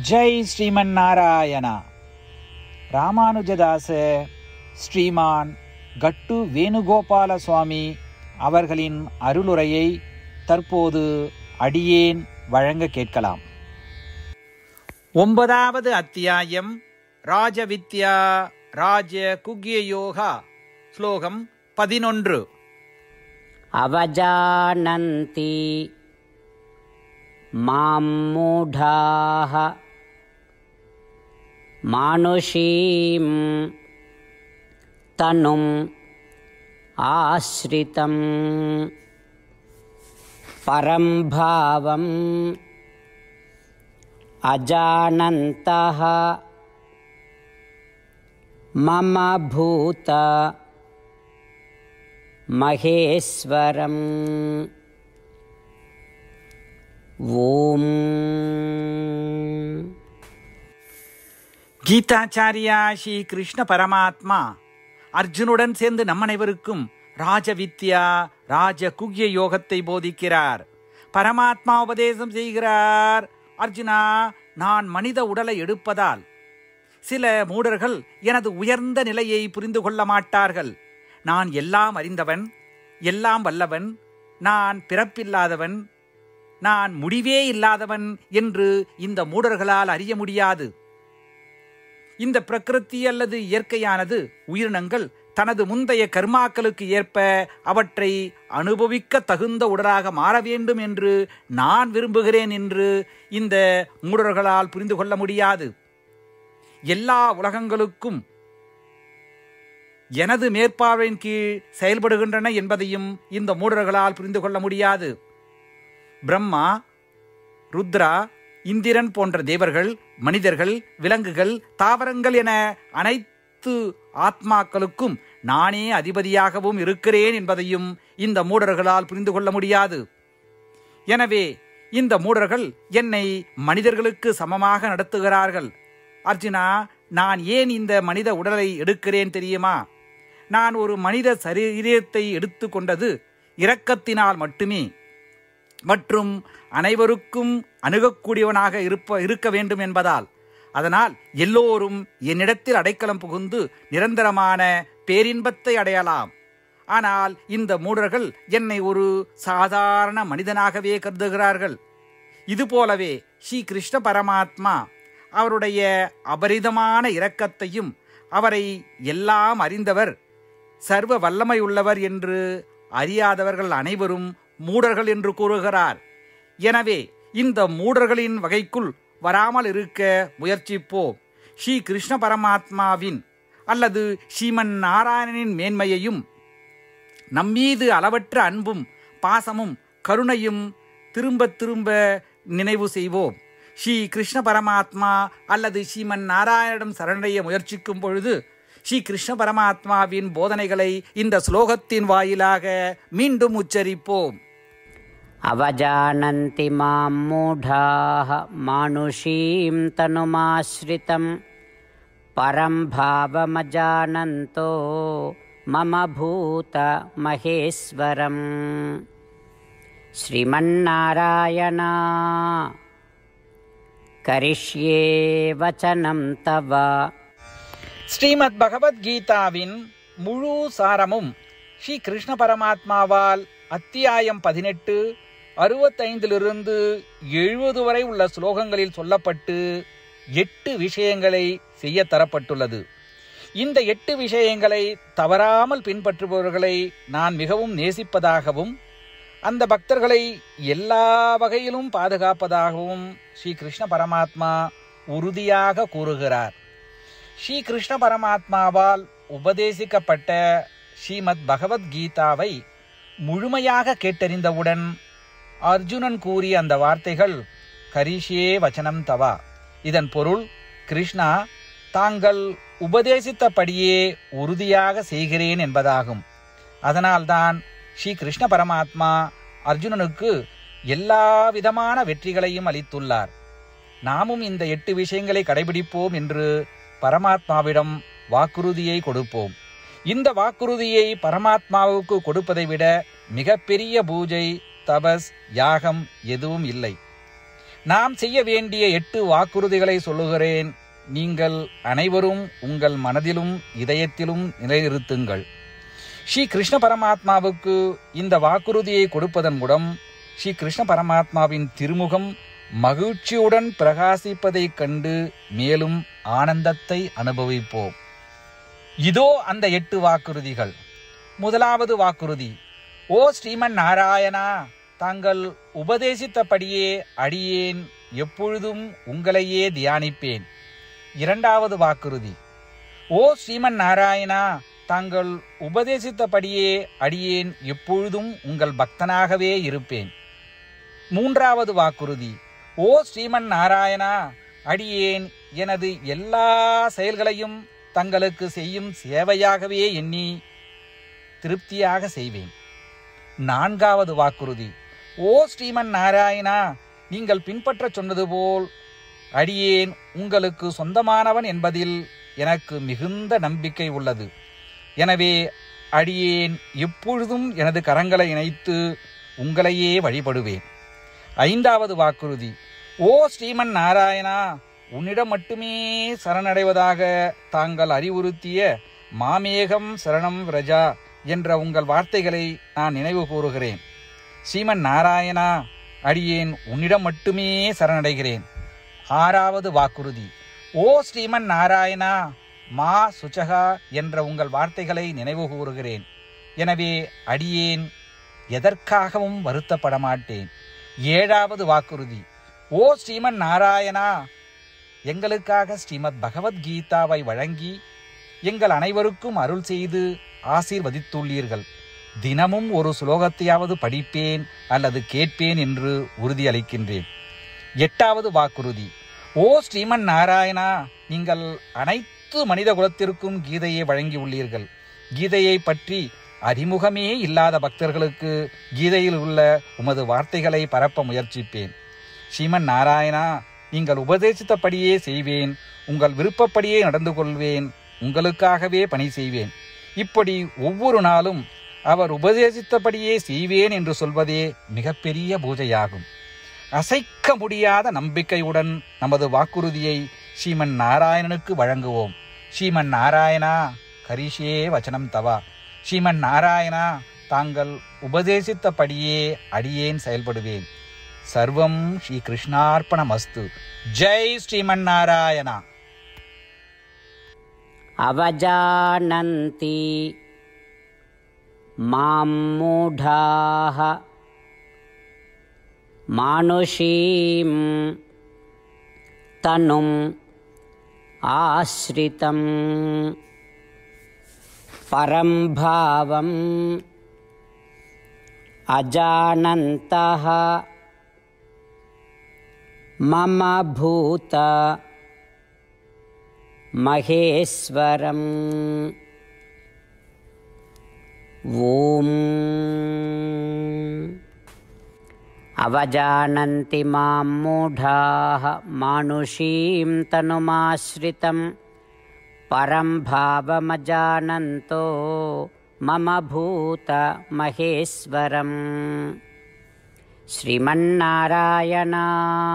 ஜெய் ஸ்ரீமன் நாராயணா ராமானுஜதாச ஸ்ரீமான் கட்டு வேணுகோபால சுவாமி அவர்களின் அருளுரையை தற்போது அடியேன் வழங்க கேட்கலாம் ஒன்பதாவது அத்தியாயம் ராஜவித்யா ராஜ குக்ய யோகா ஸ்லோகம் பதினொன்று अवजानन्ति मां मूढाः मानुषीं तनुम् आश्रितं परं भावम् अजानन्तः मम भूत महेश्वरम् ॐ கீதாச்சாரியா ஸ்ரீ கிருஷ்ண பரமாத்மா அர்ஜுனுடன் சேர்ந்து நம் அனைவருக்கும் ராஜவித்யா ராஜ குக்ய யோகத்தை போதிக்கிறார் பரமாத்மா உபதேசம் செய்கிறார் அர்ஜுனா நான் மனித உடலை எடுப்பதால் சில மூடர்கள் எனது உயர்ந்த நிலையை புரிந்து கொள்ள மாட்டார்கள் நான் எல்லாம் அறிந்தவன் எல்லாம் வல்லவன் நான் பிறப்பில்லாதவன் நான் முடிவே இல்லாதவன் என்று இந்த மூடர்களால் அறிய முடியாது இந்த பிரகிருதி அல்லது இயற்கையானது உயிரினங்கள் தனது முந்தைய கர்மாக்களுக்கு ஏற்ப அவற்றை அனுபவிக்க தகுந்த உடலாக மாற வேண்டும் என்று நான் விரும்புகிறேன் என்று இந்த மூடர்களால் புரிந்து கொள்ள முடியாது எல்லா உலகங்களுக்கும் எனது மேற்பார்வையின் கீழ் செயல்படுகின்றன என்பதையும் இந்த மூடர்களால் புரிந்து கொள்ள முடியாது பிரம்மா ருத்ரா இந்திரன் போன்ற தேவர்கள் மனிதர்கள் விலங்குகள் தாவரங்கள் என அனைத்து ஆத்மாக்களுக்கும் நானே அதிபதியாகவும் இருக்கிறேன் என்பதையும் இந்த மூடர்களால் புரிந்து கொள்ள முடியாது எனவே இந்த மூடர்கள் என்னை மனிதர்களுக்கு சமமாக நடத்துகிறார்கள் அர்ஜுனா நான் ஏன் இந்த மனித உடலை எடுக்கிறேன் தெரியுமா நான் ஒரு மனித சரீரத்தை எடுத்துக்கொண்டது இரக்கத்தினால் மட்டுமே மற்றும் அனைவருக்கும் அணுகக்கூடியவனாக இருப்ப இருக்க வேண்டும் என்பதால் அதனால் எல்லோரும் என்னிடத்தில் அடைக்கலம் புகுந்து நிரந்தரமான பேரின்பத்தை அடையலாம் ஆனால் இந்த மூடர்கள் என்னை ஒரு சாதாரண மனிதனாகவே கருதுகிறார்கள் இதுபோலவே ஸ்ரீ கிருஷ்ண பரமாத்மா அவருடைய அபரிதமான இரக்கத்தையும் அவரை எல்லாம் அறிந்தவர் சர்வ வல்லமையுள்ளவர் என்று அறியாதவர்கள் அனைவரும் மூடர்கள் என்று கூறுகிறார் எனவே இந்த மூடர்களின் வகைக்குள் வராமல் இருக்க முயற்சிப்போம் ஸ்ரீ கிருஷ்ண பரமாத்மாவின் அல்லது ஸ்ரீமன் நாராயணனின் மேன்மையையும் நம்மீது அளவற்ற அன்பும் பாசமும் கருணையும் திரும்ப திரும்ப நினைவு செய்வோம் ஸ்ரீ கிருஷ்ண பரமாத்மா அல்லது ஸ்ரீமன் நாராயணிடம் சரணடைய முயற்சிக்கும் பொழுது ஸ்ரீ கிருஷ்ண பரமாத்மாவின் போதனைகளை இந்த ஸ்லோகத்தின் வாயிலாக மீண்டும் உச்சரிப்போம் अवजानन्ति मां मूढाः मानुषीं तनुमाश्रितं परं भावमजानन्तो मम भूतमहेश्वरम् श्रीमन्नारायणा करिष्ये वचनं तव ஸ்ரீமத் பகவத்கீதாவின் முழு சாரமும் ஸ்ரீ கிருஷ்ண பரமாத்மாவால் அத்தியாயம் பதினெட்டு அறுபத்தைந்திலிருந்து எழுபது வரை உள்ள ஸ்லோகங்களில் சொல்லப்பட்டு எட்டு விஷயங்களை செய்ய தரப்பட்டுள்ளது இந்த எட்டு விஷயங்களை தவறாமல் பின்பற்றுபவர்களை நான் மிகவும் நேசிப்பதாகவும் அந்த பக்தர்களை எல்லா வகையிலும் பாதுகாப்பதாகவும் ஸ்ரீ கிருஷ்ண பரமாத்மா உறுதியாக கூறுகிறார் ஸ்ரீ கிருஷ்ண பரமாத்மாவால் உபதேசிக்கப்பட்ட ஸ்ரீமத் பகவத்கீதாவை முழுமையாக கேட்டறிந்தவுடன் அர்ஜுனன் கூறிய அந்த வார்த்தைகள் கரிஷே வச்சனம் தவா இதன் பொருள் கிருஷ்ணா தாங்கள் உபதேசித்தபடியே உறுதியாக செய்கிறேன் என்பதாகும் அதனால்தான் ஸ்ரீ கிருஷ்ண பரமாத்மா அர்ஜுனனுக்கு எல்லா விதமான வெற்றிகளையும் அளித்துள்ளார் நாமும் இந்த எட்டு விஷயங்களை கடைபிடிப்போம் என்று பரமாத்மாவிடம் வாக்குறுதியை கொடுப்போம் இந்த வாக்குறுதியை பரமாத்மாவுக்கு கொடுப்பதை விட மிகப்பெரிய பூஜை தபஸ் யாகம் எதுவும் இல்லை நாம் செய்ய வேண்டிய எட்டு வாக்குறுதிகளை சொல்லுகிறேன் நீங்கள் அனைவரும் உங்கள் மனதிலும் இதயத்திலும் நிலைநிறுத்துங்கள் ஸ்ரீ கிருஷ்ண பரமாத்மாவுக்கு இந்த வாக்குறுதியை கொடுப்பதன் மூலம் ஸ்ரீ கிருஷ்ண பரமாத்மாவின் திருமுகம் மகிழ்ச்சியுடன் பிரகாசிப்பதைக் கண்டு மேலும் ஆனந்தத்தை அனுபவிப்போம் இதோ அந்த எட்டு வாக்குறுதிகள் முதலாவது வாக்குறுதி ஓ ஸ்ரீமன் நாராயணா தாங்கள் உபதேசித்தபடியே அடியேன் எப்பொழுதும் உங்களையே தியானிப்பேன் இரண்டாவது வாக்குறுதி ஓ ஸ்ரீமன் நாராயணா தாங்கள் உபதேசித்தபடியே அடியேன் எப்பொழுதும் உங்கள் பக்தனாகவே இருப்பேன் மூன்றாவது வாக்குறுதி ஓ ஸ்ரீமன் நாராயணா அடியேன் எனது எல்லா செயல்களையும் தங்களுக்கு செய்யும் சேவையாகவே எண்ணி திருப்தியாக செய்வேன் நான்காவது வாக்குறுதி ஓ ஸ்ரீமன் நாராயணா நீங்கள் பின்பற்றச் சொன்னது போல் அடியேன் உங்களுக்கு சொந்தமானவன் என்பதில் எனக்கு மிகுந்த நம்பிக்கை உள்ளது எனவே அடியேன் எப்பொழுதும் எனது கரங்களை இணைத்து உங்களையே வழிபடுவேன் ஐந்தாவது வாக்குறுதி ஓ ஸ்ரீமன் நாராயணா உன்னிடம் மட்டுமே சரணடைவதாக தாங்கள் அறிவுறுத்திய மாமேகம் சரணம் ரஜா என்ற உங்கள் வார்த்தைகளை நான் நினைவு கூறுகிறேன் ஸ்ரீமன் நாராயணா அடியேன் உன்னிடம் மட்டுமே சரணடைகிறேன் ஆறாவது வாக்குறுதி ஓ ஸ்ரீமன் நாராயணா மா சுச்சகா என்ற உங்கள் வார்த்தைகளை நினைவு கூறுகிறேன் எனவே அடியேன் எதற்காகவும் வருத்தப்பட மாட்டேன் ஏழாவது வாக்குறுதி ஓ ஸ்ரீமன் நாராயணா எங்களுக்காக ஸ்ரீமத் பகவத்கீதாவை வழங்கி எங்கள் அனைவருக்கும் அருள் செய்து ஆசீர்வதித்துள்ளீர்கள் தினமும் ஒரு சுலோகத்தையாவது படிப்பேன் அல்லது கேட்பேன் என்று உறுதியளிக்கின்றேன் எட்டாவது வாக்குறுதி ஓ ஸ்ரீமன் நாராயணா நீங்கள் அனைத்து மனித குலத்திற்கும் கீதையை வழங்கியுள்ளீர்கள் கீதையை பற்றி அறிமுகமே இல்லாத பக்தர்களுக்கு கீதையில் உள்ள உமது வார்த்தைகளை பரப்ப முயற்சிப்பேன் ஸ்ரீமன் நாராயணா நீங்கள் உபதேசித்தபடியே செய்வேன் உங்கள் விருப்பப்படியே நடந்து கொள்வேன் உங்களுக்காகவே பணி செய்வேன் இப்படி ஒவ்வொரு நாளும் அவர் உபதேசித்தபடியே செய்வேன் என்று சொல்வதே மிகப்பெரிய பூஜையாகும் அசைக்க முடியாத நம்பிக்கையுடன் நமது வாக்குறுதியை ஸ்ரீமன் நாராயணனுக்கு வழங்குவோம் ஸ்ரீமன் நாராயணா கரிஷே வச்சனம் தவா ஸ்ரீமன் நாராயணா தாங்கள் உபதேசித்தபடியே அடியேன் செயல்படுவேன் சர்வம் ஸ்ரீ கிருஷ்ணார்ப்பணமஸ்து ஜெய் ஸ்ரீமன் நாராயணா अवजानन्ति मां मूढाः मानुषीं तनुम् आश्रितं परं भावम् अजानन्तः मम भूत महेश्वरम् ॐ अवजानन्ति मां मूढाः मानुषीं तनुमाश्रितं परं भावमजानन्तो मम भूतमहेश्वरम् श्रीमन्नारायणा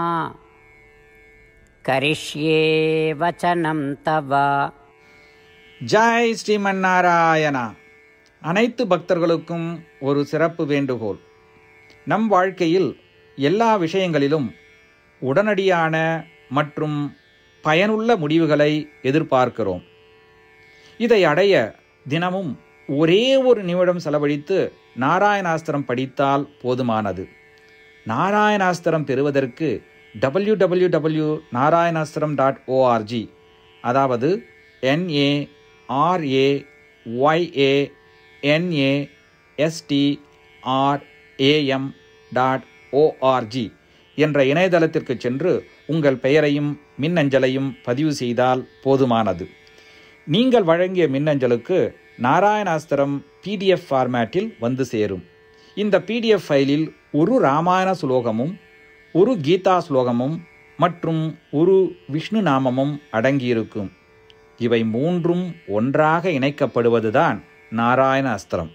करिष्ये वचनं तव ஜெய் ஸ்ரீமன் நாராயணா அனைத்து பக்தர்களுக்கும் ஒரு சிறப்பு வேண்டுகோள் நம் வாழ்க்கையில் எல்லா விஷயங்களிலும் உடனடியான மற்றும் பயனுள்ள முடிவுகளை எதிர்பார்க்கிறோம் இதை அடைய தினமும் ஒரே ஒரு நிமிடம் செலவழித்து நாராயணாஸ்திரம் படித்தால் போதுமானது நாராயணாஸ்திரம் பெறுவதற்கு W W W Narayanastram dot O R G அதாவது N A R A Y A N A S T R A M dot O R G என்ற இணையதளத்திற்கு சென்று உங்கள் பெயரையும் மின்னஞ்சலையும் பதிவு செய்தால் போதுமானது நீங்கள் வழங்கிய மின்னஞ்சலுக்கு நாராயணாஸ்திரம் பிடிஎஃப் ஃபார்மேட்டில் வந்து சேரும் இந்த பிடிஎஃப் ஃபைலில் ஒரு ராமாயண சுலோகமும் ஒரு கீதா ஸ்லோகமும் மற்றும் ஒரு விஷ்ணு நாமமும் அடங்கியிருக்கும் இவை மூன்றும் ஒன்றாக இணைக்கப்படுவதுதான் நாராயண அஸ்திரம்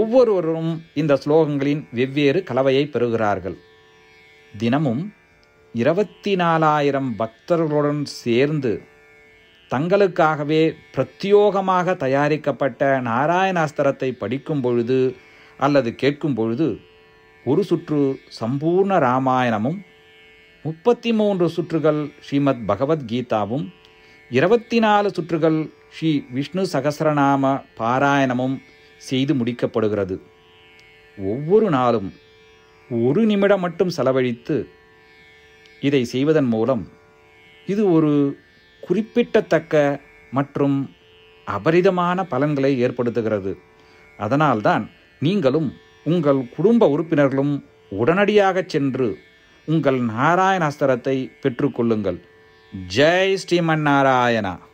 ஒவ்வொருவரும் இந்த ஸ்லோகங்களின் வெவ்வேறு கலவையை பெறுகிறார்கள் தினமும் இருபத்தி நாலாயிரம் பக்தர்களுடன் சேர்ந்து தங்களுக்காகவே பிரத்யோகமாக தயாரிக்கப்பட்ட நாராயணாஸ்திரத்தை படிக்கும் பொழுது அல்லது கேட்கும் பொழுது ஒரு சுற்று சம்பூர்ண ராமாயணமும் முப்பத்தி மூன்று சுற்றுகள் ஸ்ரீமத் பகவத்கீதாவும் இருபத்தி நாலு சுற்றுகள் ஸ்ரீ விஷ்ணு சகசரநாம பாராயணமும் செய்து முடிக்கப்படுகிறது ஒவ்வொரு நாளும் ஒரு நிமிடம் மட்டும் செலவழித்து இதை செய்வதன் மூலம் இது ஒரு குறிப்பிட்டத்தக்க மற்றும் அபரிதமான பலன்களை ஏற்படுத்துகிறது அதனால்தான் நீங்களும் உங்கள் குடும்ப உறுப்பினர்களும் உடனடியாக சென்று உங்கள் நாராயணாஸ்திரத்தை பெற்றுக்கொள்ளுங்கள் ஜெய் ஸ்ரீமன் நாராயணா